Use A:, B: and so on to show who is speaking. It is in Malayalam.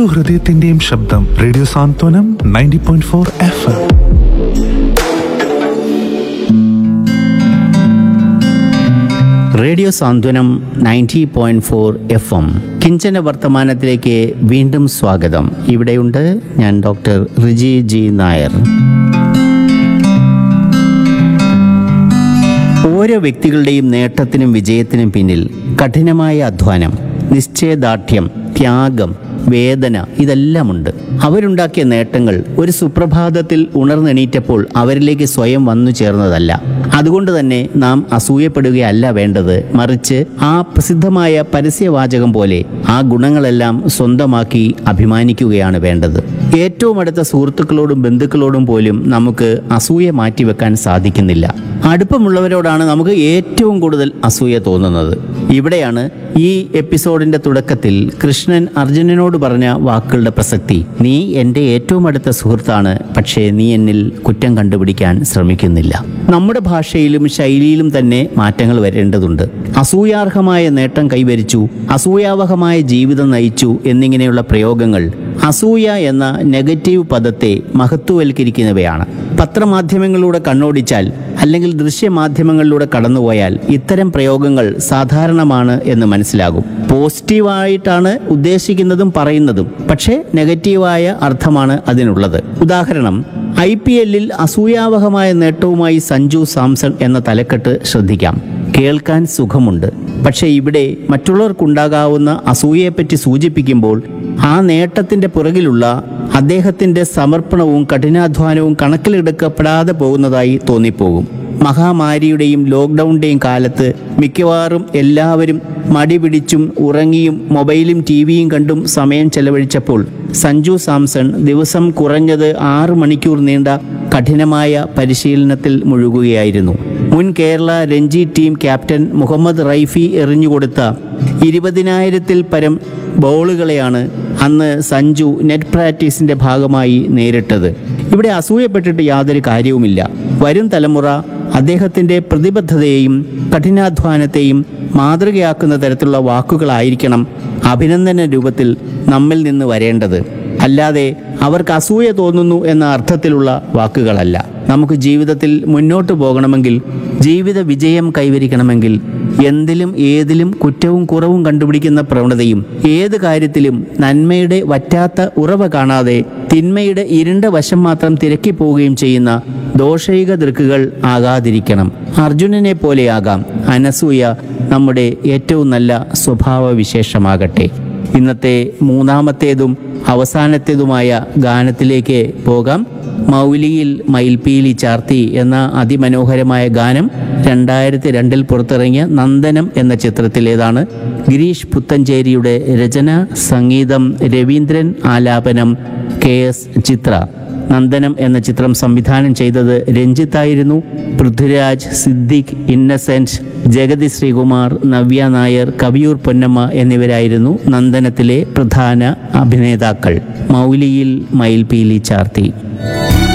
A: ഓരോ ഹൃദയത്തിന്റെയും ശബ്ദം radio Santhwanam ninety point four F M
B: radio Santhwanam ninety point four F M കിഞ്ചന വർത്തമാനത്തിലേക്ക് വീണ്ടും സ്വാഗതം ഇവിടെയുണ്ട് ഞാൻ ഡോക്ടർ റിജി ജി നായർ ഓരോ വ്യക്തികളുടെയും നേട്ടത്തിനും വിജയത്തിനും പിന്നിൽ കഠിനമായ അധ്വാനം നിശ്ചയദാർഢ്യം ത്യാഗം വേദന ഇതെല്ലാമുണ്ട് അവരുണ്ടാക്കിയ നേട്ടങ്ങൾ ഒരു സുപ്രഭാതത്തിൽ ഉണർന്നെണീറ്റപ്പോൾ അവരിലേക്ക് സ്വയം വന്നു ചേർന്നതല്ല അതുകൊണ്ട് തന്നെ നാം അസൂയപ്പെടുകയല്ല വേണ്ടത് മറിച്ച് ആ പ്രസിദ്ധമായ പരസ്യവാചകം പോലെ ആ ഗുണങ്ങളെല്ലാം സ്വന്തമാക്കി അഭിമാനിക്കുകയാണ് വേണ്ടത് ഏറ്റവും അടുത്ത സുഹൃത്തുക്കളോടും ബന്ധുക്കളോടും പോലും നമുക്ക് അസൂയ മാറ്റിവെക്കാൻ സാധിക്കുന്നില്ല അടുപ്പമുള്ളവരോടാണ് നമുക്ക് ഏറ്റവും കൂടുതൽ അസൂയ തോന്നുന്നത് ഇവിടെയാണ് ഈ എപ്പിസോഡിന്റെ തുടക്കത്തിൽ കൃഷ്ണൻ അർജുനനോട് പറഞ്ഞ വാക്കുകളുടെ പ്രസക്തി നീ എൻ്റെ ഏറ്റവും അടുത്ത സുഹൃത്താണ് പക്ഷേ നീ എന്നിൽ കുറ്റം കണ്ടുപിടിക്കാൻ ശ്രമിക്കുന്നില്ല നമ്മുടെ ഭാഷയിലും ശൈലിയിലും തന്നെ മാറ്റങ്ങൾ വരേണ്ടതുണ്ട് അസൂയാർഹമായ നേട്ടം കൈവരിച്ചു അസൂയാവഹമായ ജീവിതം നയിച്ചു എന്നിങ്ങനെയുള്ള പ്രയോഗങ്ങൾ അസൂയ എന്ന നെഗറ്റീവ് പദത്തെ മഹത്വവൽക്കരിക്കുന്നവയാണ് പത്രമാധ്യമങ്ങളിലൂടെ കണ്ണോടിച്ചാൽ അല്ലെങ്കിൽ ദൃശ്യമാധ്യമങ്ങളിലൂടെ കടന്നുപോയാൽ ഇത്തരം പ്രയോഗങ്ങൾ സാധാരണമാണ് എന്ന് മനസ്സിലാകും പോസിറ്റീവായിട്ടാണ് ഉദ്ദേശിക്കുന്നതും പറയുന്നതും പക്ഷേ നെഗറ്റീവായ അർത്ഥമാണ് അതിനുള്ളത് ഉദാഹരണം ഐ പി എല്ലിൽ അസൂയാവഹമായ നേട്ടവുമായി സഞ്ജു സാംസൺ എന്ന തലക്കെട്ട് ശ്രദ്ധിക്കാം കേൾക്കാൻ സുഖമുണ്ട് പക്ഷേ ഇവിടെ മറ്റുള്ളവർക്കുണ്ടാകാവുന്ന അസൂയയെപ്പറ്റി സൂചിപ്പിക്കുമ്പോൾ ആ നേട്ടത്തിൻ്റെ പുറകിലുള്ള അദ്ദേഹത്തിൻ്റെ സമർപ്പണവും കഠിനാധ്വാനവും കണക്കിലെടുക്കപ്പെടാതെ പോകുന്നതായി തോന്നിപ്പോകും മഹാമാരിയുടെയും ലോക്ക്ഡൗണിൻ്റെയും കാലത്ത് മിക്കവാറും എല്ലാവരും മടി പിടിച്ചും ഉറങ്ങിയും മൊബൈലും ടി വിയും കണ്ടും സമയം ചെലവഴിച്ചപ്പോൾ സഞ്ജു സാംസൺ ദിവസം കുറഞ്ഞത് ആറ് മണിക്കൂർ നീണ്ട കഠിനമായ പരിശീലനത്തിൽ മുഴുകുകയായിരുന്നു മുൻ കേരള രഞ്ജി ടീം ക്യാപ്റ്റൻ മുഹമ്മദ് റൈഫി എറിഞ്ഞുകൊടുത്ത ഇരുപതിനായിരത്തിൽ പരം ബോളുകളെയാണ് അന്ന് സഞ്ജു നെറ്റ് പ്രാക്ടീസിന്റെ ഭാഗമായി നേരിട്ടത് ഇവിടെ അസൂയപ്പെട്ടിട്ട് യാതൊരു കാര്യവുമില്ല വരും തലമുറ അദ്ദേഹത്തിൻ്റെ പ്രതിബദ്ധതയെയും കഠിനാധ്വാനത്തെയും മാതൃകയാക്കുന്ന തരത്തിലുള്ള വാക്കുകളായിരിക്കണം അഭിനന്ദന രൂപത്തിൽ നമ്മിൽ നിന്ന് വരേണ്ടത് അല്ലാതെ അവർക്ക് അസൂയ തോന്നുന്നു എന്ന അർത്ഥത്തിലുള്ള വാക്കുകളല്ല നമുക്ക് ജീവിതത്തിൽ മുന്നോട്ട് പോകണമെങ്കിൽ ജീവിത വിജയം കൈവരിക്കണമെങ്കിൽ എന്തിലും ഏതിലും കുറ്റവും കുറവും കണ്ടുപിടിക്കുന്ന പ്രവണതയും ഏത് കാര്യത്തിലും നന്മയുടെ വറ്റാത്ത ഉറവ കാണാതെ തിന്മയുടെ ഇരുണ്ട വശം മാത്രം തിരക്കി പോവുകയും ചെയ്യുന്ന ദോഷൈക ദൃക്കുകൾ ആകാതിരിക്കണം അർജുനനെ പോലെയാകാം അനസൂയ നമ്മുടെ ഏറ്റവും നല്ല സ്വഭാവ വിശേഷമാകട്ടെ ഇന്നത്തെ മൂന്നാമത്തേതും അവസാനത്തേതുമായ ഗാനത്തിലേക്ക് പോകാം മൗലിയിൽ മയിൽപീലി ചാർത്തി എന്ന അതിമനോഹരമായ ഗാനം രണ്ടായിരത്തി രണ്ടിൽ പുറത്തിറങ്ങിയ നന്ദനം എന്ന ചിത്രത്തിലേതാണ് ഗിരീഷ് പുത്തഞ്ചേരിയുടെ രചന സംഗീതം രവീന്ദ്രൻ ആലാപനം കെ എസ് ചിത്ര നന്ദനം എന്ന ചിത്രം സംവിധാനം ചെയ്തത് രഞ്ജിത്തായിരുന്നു പൃഥ്വിരാജ് സിദ്ദിഖ് ഇന്നസെന്റ് ജഗതി ശ്രീകുമാർ നവ്യ നായർ കവിയൂർ പൊന്നമ്മ എന്നിവരായിരുന്നു നന്ദനത്തിലെ പ്രധാന അഭിനേതാക്കൾ മൗലിയിൽ മയിൽപീലി ചാർത്തി